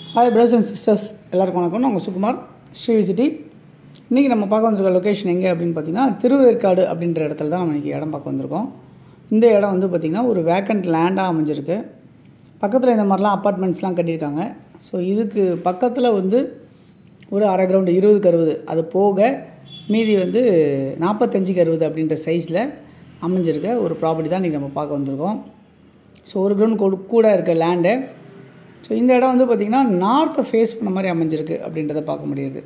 hi brothers and sisters எல்லாருக்கும் வணக்கம் நான் உங்கள் சுகுமார் ஸ்ரீ சிட்டி இன்றைக்கி நம்ம பார்க்க வந்திருக்க லொக்கேஷன் எங்கே அப்படின்னு பார்த்தீங்கன்னா திருவேற்காடு அப்படின்ற இடத்துல தான் நம்ம இன்றைக்கி இடம் பார்க்க வந்திருக்கோம் இந்த இடம் வந்து பார்த்திங்கன்னா ஒரு வேக்கண்ட் லேண்டாக அமைஞ்சிருக்கு பக்கத்தில் இந்த மாதிரிலாம் அப்பார்ட்மெண்ட்ஸ்லாம் கட்டியிருக்காங்க ஸோ இதுக்கு பக்கத்தில் வந்து ஒரு அரை கிரவுண்டு இருபதுக்கு அறுபது அது போக மீதி வந்து நாற்பத்தஞ்சுக்கு அறுபது அப்படின்ற சைஸில் அமைஞ்சிருக்க ஒரு ப்ராப்பர்ட்டி தான் இன்றைக்கி நம்ம பார்க்க வந்திருக்கோம் ஸோ ஒரு கிரவுண்ட் கூட இருக்க லேண்டு ஸோ இந்த இடம் வந்து பார்த்திங்கன்னா நார்த்தை ஃபேஸ் பண்ண மாதிரி அமைஞ்சிருக்கு அப்படின்றத பார்க்க முடியுது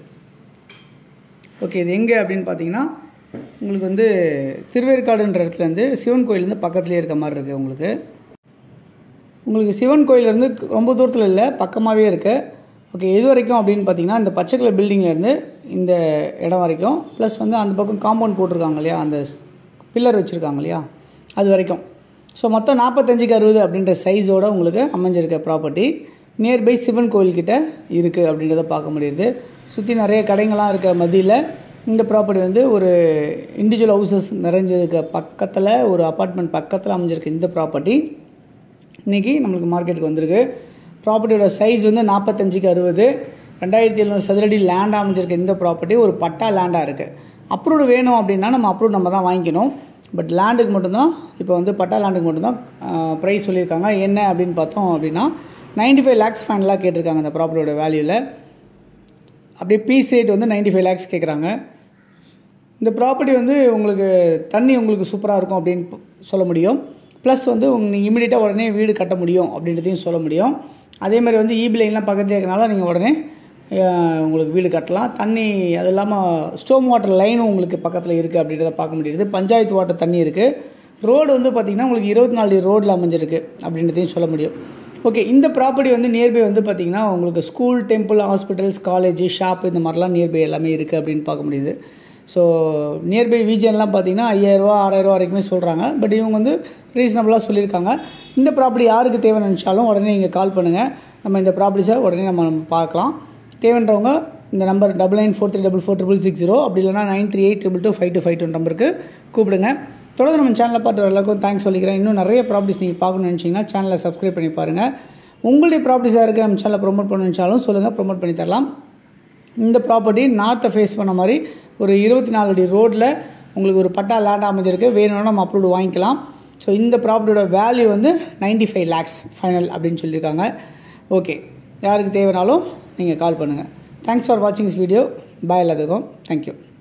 ஓகே இது எங்கே அப்படின்னு பார்த்தீங்கன்னா உங்களுக்கு வந்து திருவேற்காடுன்ற இடத்துல வந்து சிவன் கோயிலேருந்து பக்கத்துலேயே இருக்க மாதிரி இருக்குது உங்களுக்கு உங்களுக்கு சிவன் கோயிலேருந்து ரொம்ப தூரத்தில் இல்லை பக்கமாகவே இருக்குது ஓகே எது வரைக்கும் அப்படின்னு பார்த்தீங்கன்னா இந்த பச்சை கலர் பில்டிங்லேருந்து இந்த இடம் வரைக்கும் ப்ளஸ் வந்து அந்த பக்கம் காம்பவுண்ட் போட்டிருக்காங்க இல்லையா அந்த பில்லர் வச்சுருக்காங்க இல்லையா அது வரைக்கும் ஸோ மொத்தம் நாற்பத்தஞ்சுக்கு அறுபது அப்படின்ற சைஸோடு உங்களுக்கு அமைஞ்சிருக்க ப்ராப்பர்ட்டி நியர்பை சிவன் கோயில்கிட்ட இருக்குது அப்படின்றத பார்க்க முடியுது சுற்றி நிறைய கடைங்கள்லாம் இருக்க மத்தியில் இந்த ப்ராப்பர்ட்டி வந்து ஒரு இண்டிவிஜுவல் ஹவுசஸ் நிறைஞ்சதுக்கு பக்கத்தில் ஒரு அப்பார்ட்மெண்ட் பக்கத்தில் அமைஞ்சிருக்கு இந்த ப்ராப்பர்ட்டி இன்றைக்கி நம்மளுக்கு மார்க்கெட்டுக்கு வந்திருக்கு ப்ராப்பர்ட்டியோட சைஸ் வந்து நாற்பத்தஞ்சுக்கு அறுபது ரெண்டாயிரத்தி எழுநூறு சதுரடி லேண்ட் அமைஞ்சிருக்க இந்த ப்ராப்பர்ட்டி ஒரு பட்டா லேண்டாக இருக்குது அப்ரூவ்டு வேணும் அப்படின்னா நம்ம அப்ரூவ் நம்ம தான் வாங்கிக்கணும் பட் லேண்டுக்கு மட்டும்தான் இப்போ வந்து பட்டா லேண்டுக்கு மட்டும்தான் ப்ரைஸ் சொல்லியிருக்காங்க என்ன அப்படின்னு பார்த்தோம் அப்படின்னா நைன்டி ஃபைவ் லேக்ஸ் ஃபைனலாக கேட்டிருக்காங்க அந்த ப்ராப்பர்ட்டியோட வேல்யூவில் அப்படியே பீஸ் ரேட் வந்து நைன்டி ஃபைவ் லேக்ஸ் கேட்குறாங்க இந்த ப்ராப்பர்ட்டி வந்து உங்களுக்கு தண்ணி உங்களுக்கு சூப்பராக இருக்கும் அப்படின்னு சொல்ல முடியும் ப்ளஸ் வந்து நீங்கள் இமீடியட்டாக உடனே வீடு கட்ட முடியும் அப்படின்றதையும் சொல்ல முடியும் அதே மாதிரி வந்து ஈபி லைன்லாம் பக்கத்தில் இருக்கனால நீங்கள் உடனே உங்களுக்கு வீடு கட்டலாம் தண்ணி அது இல்லாமல் ஸ்டோம் வாட்டர் லைனும் உங்களுக்கு பக்கத்தில் இருக்குது அப்படின்றத பார்க்க முடியுது பஞ்சாயத்து வாட்டர் தண்ணி இருக்குது ரோடு வந்து பார்த்திங்கன்னா உங்களுக்கு இருபத்தி நாலு ரோடில் அமைஞ்சிருக்கு அப்படின்றதையும் சொல்ல முடியும் ஓகே இந்த ப்ராப்பர்ட்டி வந்து நியர்பை வந்து பார்த்திங்கன்னா உங்களுக்கு school temple hospitals college shop இந்த மாதிரிலாம் நியர்பை எல்லாமே இருக்குது அப்படின்னு பார்க்க முடியுது ஸோ நியர்பை ரீஜன்லாம் பார்த்தீங்கன்னா ஐயாயிரரூவா ஆறாயிரரூவா வரைக்குமே சொல்கிறாங்க பட் இவங்க வந்து ரீசனபுளாக சொல்லியிருக்காங்க இந்த ப்ராப்பர்ட்டி யாருக்கு தேவைன்னு நினச்சாலும் உடனே நீங்கள் கால் பண்ணுங்கள் நம்ம இந்த ப்ராப்பர்ட்டிஸை உடனே நம்ம பார்க்கலாம் தேவைன்றவங்க இந்த number double nine four three double four triple six zero அப்படி இல்லைனா nine three eight triple two five two five two நம்பருக்கு கூப்பிடுங்க தொடர்ந்து நம்ம சேனலில் பார்த்து எல்லாருக்கும் தேங்க்ஸ் சொல்லிக்கிறேன் இன்னும் நிறைய ப்ராப்பர்ட்டிஸ் நீங்கள் பார்க்கணும்னு நினச்சிங்கன்னா சேனலை சப்ஸ்கிரைப் பண்ணி பாருங்கள் உங்களுடைய ப்ராப்பர்ட்டிஸ் யாருக்கு நம்ம சேனலில் ப்ரொமோட் பண்ண நினச்சாலும் சொல்லுங்கள் ப்ரொமோட் பண்ணி தரலாம் இந்த ப்ராப்பர்ட்டி நார்த்தை ஃபேஸ் பண்ண மாதிரி ஒரு இருபத்தி நாலு அடி ரோட்டில் உங்களுக்கு ஒரு பட்டா லேண்ட் அமைஞ்சிருக்கு வேணும்னா நம்ம அப்ரூவ்டு வாங்கிக்கலாம் ஸோ இந்த ப்ராப்பர்ட்டியோட வேல்யூ வந்து நைன்டி ஃபைவ் லேக்ஸ் ஃபைனல் அப்படின்னு சொல்லியிருக்காங்க ஓகே யாருக்கு தேவைனாலும் நீங்கள் கால் பண்ணுங்கள் தேங்க்ஸ் ஃபார் வாட்சிங் திஸ் வீடியோ பாய் எல்லாத்துக்கும் தேங்க்யூ